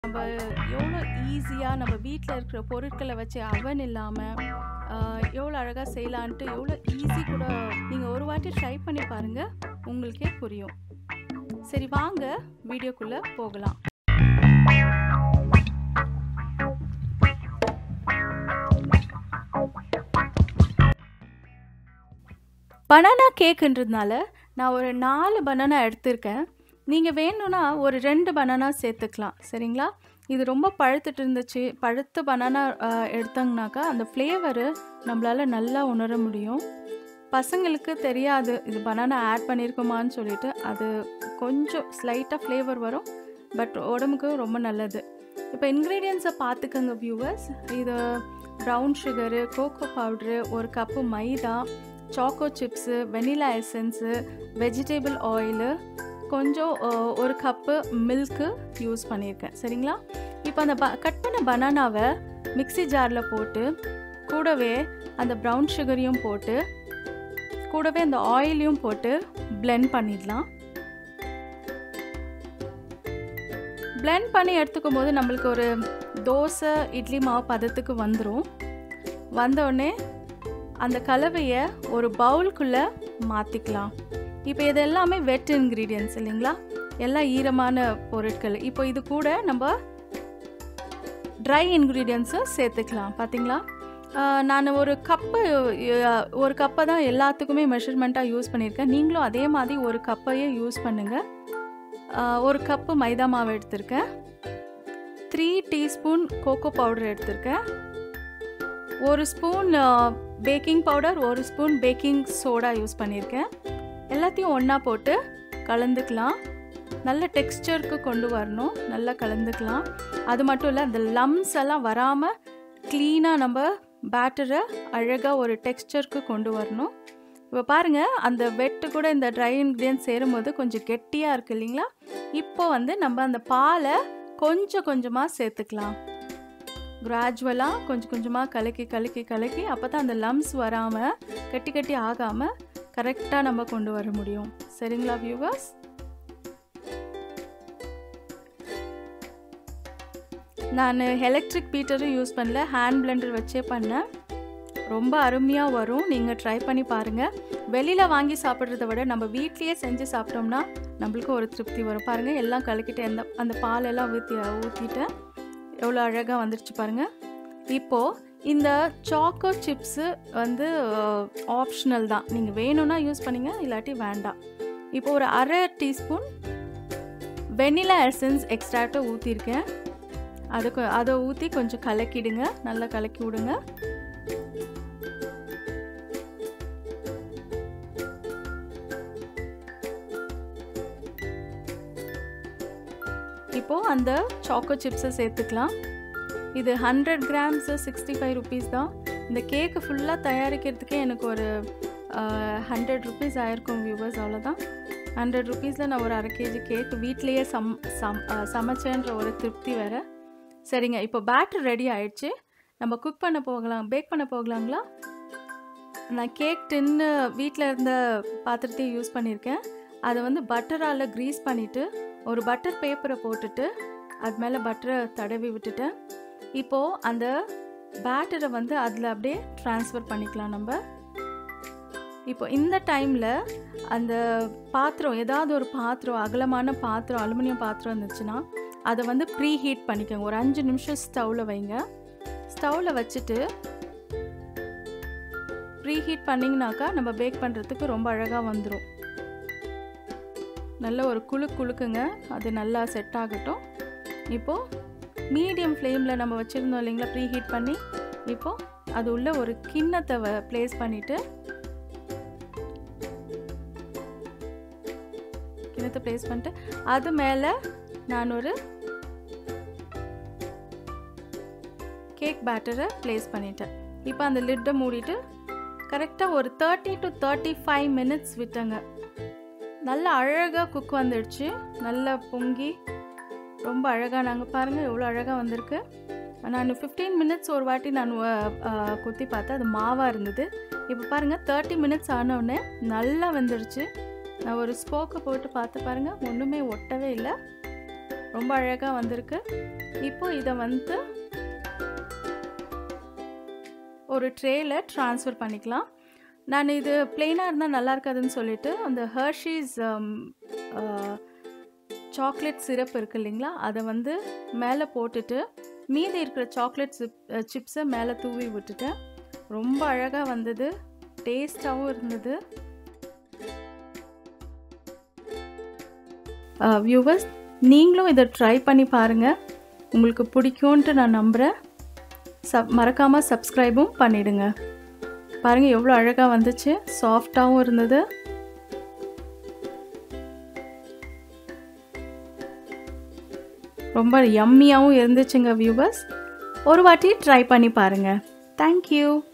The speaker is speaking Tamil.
நம்ம எவ்வளோ ஈஸியாக நம்ம வீட்டில் இருக்கிற பொருட்களை வச்சு அவன் இல்லாமல் எவ்வளோ அழகாக செய்யலான்ட்டு எவ்வளோ ஈஸி கூட நீங்கள் ஒரு வாட்டி ட்ரை பண்ணி பாருங்கள் உங்களுக்கே புரியும் சரி வாங்க வீடியோக்குள்ளே போகலாம் பனானா கேக்குன்றதுனால நான் ஒரு நாலு பனானா எடுத்திருக்கேன் நீங்கள் வேணும்னா ஒரு ரெண்டு பனானா சேர்த்துக்கலாம் சரிங்களா இது ரொம்ப பழுத்துட்டு இருந்துச்சு பழுத்த பனானா எடுத்தோங்கனாக்கா அந்த ஃப்ளேவரு நம்மளால் நல்லா உணர முடியும் பசங்களுக்கு தெரியாது இது பனானா ஆட் பண்ணியிருக்கோமான்னு சொல்லிட்டு அது கொஞ்சம் ஸ்லைட்டாக ஃப்ளேவர் வரும் பட் உடம்புக்கு ரொம்ப நல்லது இப்போ இன்க்ரீடியன்ஸை பார்த்துக்கோங்க வியூவர்ஸ் இது ப்ரௌன் சுகரு கோகோ பவுட்ரு ஒரு cup maida choco chips vanilla essence vegetable oil கொஞ்சம் ஒரு கப்பு மில்க்கு யூஸ் பண்ணியிருக்கேன் சரிங்களா இப்போ அந்த ப கட் பண்ண பனானாவை மிக்சி ஜாரில் போட்டு கூடவே அந்த ப்ரௌன் சுகரையும் போட்டு கூடவே அந்த ஆயிலையும் போட்டு பிளெண்ட் பண்ணிடலாம் பிளெண்ட் பண்ணி எடுத்துக்கும் போது நம்மளுக்கு ஒரு தோசை இட்லி மாவு பதத்துக்கு வந்துடும் வந்தோடனே அந்த கலவையை ஒரு பவுலுக்குள்ளே மாற்றிக்கலாம் இப்போ இது எல்லாமே வெட் இன்க்ரீடியன்ஸ் இல்லைங்களா எல்லாம் ஈரமான பொருட்கள் இப்போ இது கூட நம்ம ட்ரை இன்க்ரீடியன்ஸும் சேர்த்துக்கலாம் பார்த்தீங்களா நான் ஒரு கப்பு ஒரு கப்பை தான் எல்லாத்துக்குமே மெஷர்மெண்ட்டாக யூஸ் பண்ணியிருக்கேன் நீங்களும் அதே மாதிரி ஒரு கப்பையே யூஸ் பண்ணுங்கள் ஒரு கப்பு மைதா மாவு எடுத்திருக்கேன் த்ரீ டீஸ்பூன் கோகோ பவுடர் எடுத்திருக்கேன் ஒரு ஸ்பூன் பேக்கிங் பவுடர் ஒரு ஸ்பூன் பேக்கிங் சோடா யூஸ் பண்ணியிருக்கேன் எல்லாத்தையும் ஒன்றா போட்டு கலந்துக்கலாம் நல்ல டெக்ஸ்டருக்கு கொண்டு வரணும் நல்லா கலந்துக்கலாம் அது மட்டும் இல்லை அந்த லம்ஸ் எல்லாம் வராமல் க்ளீனாக நம்ம பேட்டரை அழகாக ஒரு டெக்ஸ்டருக்கு கொண்டு வரணும் இப்போ பாருங்கள் அந்த வெட்டு கூட இந்த ட்ரை இன்க்ரீடியன்ஸ் சேரும்போது கொஞ்சம் கெட்டியாக இருக்குது இல்லைங்களா இப்போ வந்து நம்ம அந்த பாலை கொஞ்சம் கொஞ்சமாக சேர்த்துக்கலாம் கிராஜுவலாக கொஞ்சம் கொஞ்சமாக கலக்கி கலக்கி கலக்கி அப்போ தான் அந்த லம்ஸ் வராமல் கட்டி கட்டி ஆகாமல் கரெக்டாக நம்ம கொண்டு வர முடியும் சரிங்களா வியூவர்ஸ் நான் எலக்ட்ரிக் பீட்டரும் யூஸ் பண்ணல ஹேண்ட் பிளெண்டர் வச்சே பண்ணேன் ரொம்ப அருமையாக வரும் நீங்கள் ட்ரை பண்ணி பாருங்கள் வெளியில் வாங்கி சாப்பிட்றத விட நம்ம வீட்லேயே செஞ்சு சாப்பிட்டோம்னா நம்மளுக்கு ஒரு திருப்தி வரும் பாருங்கள் எல்லாம் கலக்கிட்டு அந்த அந்த பாலெல்லாம் ஊற்றி ஊற்றிட்டேன் எவ்வளோ அழகாக வந்துருச்சு பாருங்கள் இப்போது இந்த சாக்கோ சிப்ஸு வந்து ஆப்ஷனல் தான் நீங்கள் வேணும்னா யூஸ் பண்ணிங்க இல்லாட்டி வேண்டாம் இப்போ ஒரு அரை டீஸ்பூன் வெனிலா எசன்ஸ் எக்ஸ்ட்ராக்டாக ஊற்றிருக்கேன் அதுக்கு அதை ஊற்றி கொஞ்சம் கலக்கிடுங்க நல்லா கலக்கி விடுங்க இப்போது அந்த சாக்கோ சிப்ஸை சேர்த்துக்கலாம் இது hundred grams sixty five rupees தான் இந்த கேக்கு ஃபுல்லாக தயாரிக்கிறதுக்கே எனக்கு ஒரு ஹண்ட்ரட் ருபீஸ் ஆயிருக்கும் வியூவர்ஸ் அவ்வளோதான் ஹண்ட்ரட் ருபீஸில் நான் ஒரு அரை கேஜி கேக் வீட்லேயே சம் சம் சமைச்சேன்ற ஒரு திருப்தி வேறு சரிங்க இப்போ பேட்டர் ரெடி ஆயிடுச்சு நம்ம குக் பண்ண போகலாம் பேக் பண்ண போகலாங்களா நான் கேக் டின்னு வீட்டில் இருந்த பாத்திரத்தையும் யூஸ் பண்ணியிருக்கேன் அதை வந்து பட்டரால் க்ரீஸ் பண்ணிவிட்டு ஒரு பட்டர் பேப்பரை போட்டுட்டு அது மேலே பட்டரை தடவி விட்டுட்டேன் இப்போது அந்த பேட்டரை வந்து அதில் அப்படியே ட்ரான்ஸ்ஃபர் பண்ணிக்கலாம் நம்ம இப்போ இந்த டைமில் அந்த பாத்திரம் ஏதாவது ஒரு பாத்திரம் அகலமான பாத்திரம் அலுமினியம் பாத்திரம் இருந்துச்சுன்னா அதை வந்து ப்ரீ ஹீட் பண்ணிக்கோங்க ஒரு அஞ்சு நிமிஷம் ஸ்டவ்வில் வைங்க ஸ்டவ்வில் வச்சுட்டு ப்ரீ ஹீட் பண்ணிங்கனாக்கா நம்ம பேக் பண்ணுறதுக்கு ரொம்ப அழகாக வந்துடும் நல்ல ஒரு குழு குழுக்குங்க அது நல்லா செட் ஆகட்டும் இப்போது மீடியம் ஃப்ளேமில் நம்ம வச்சுருந்தோம் இல்லைங்களா ப்ரீ ஹீட் பண்ணி இப்போது அது உள்ள ஒரு கிண்ணத்தை வ ப்ளேஸ் பண்ணிவிட்டு கிண்ணத்தை ப்ளேஸ் பண்ணிட்டு அது மேலே நான் ஒரு கேக் பேட்டரை ப்ளேஸ் பண்ணிட்டேன் இப்போ அந்த லிட்டை மூடிட்டு கரெக்டாக ஒரு thirty to thirty five minutes விட்டங்க நல்ல அழகாக குக் வந்துடுச்சு நல்லா பொங்கி ரொம்ப அழகாக நாங்கள் பாருங்கள் எவ்வளோ அழகாக வந்திருக்கு நான் ஃபிஃப்டீன் மினிட்ஸ் ஒரு வாட்டி நான் குத்தி பார்த்தேன் அது மாவாக இருந்தது இப்போ பாருங்கள் தேர்ட்டி மினிட்ஸ் ஆனோடனே நல்லா வந்துடுச்சு நான் ஒரு ஸ்போக்கை போட்டு பார்த்து பாருங்கள் ஒன்றுமே ஒட்டவே இல்லை ரொம்ப அழகாக வந்திருக்கு இப்போ இதை வந்து ஒரு ட்ரேயில் ட்ரான்ஸ்ஃபர் பண்ணிக்கலாம் நான் இது பிளெயினாக இருந்தால் நல்லா இருக்காதுன்னு சொல்லிட்டு அந்த ஹர்ஷீஸ் சாக்லேட் சிரப் இருக்கு இல்லைங்களா அதை வந்து மேலே போட்டுட்டு மீதி இருக்கிற சாக்லேட் சிப் சிப்ஸை மேலே தூவி விட்டுட்டேன் ரொம்ப அழகாக வந்தது டேஸ்ட்டாகவும் இருந்தது வியூவர்ஸ் நீங்களும் இதை ட்ரை பண்ணி பாருங்கள் உங்களுக்கு பிடிக்கும்ன்ட்டு நான் நம்புகிறேன் சப் மறக்காமல் சப்ஸ்கிரைபும் பண்ணிவிடுங்க பாருங்கள் எவ்வளோ அழகாக வந்துச்சு சாஃப்டாகவும் இருந்தது ரொம்ப யம்மியாகவும் இருந்துச்சுங்க வியூவர்ஸ் ஒரு வாட்டி ட்ரை பண்ணி பாருங்கள் தேங்க்யூ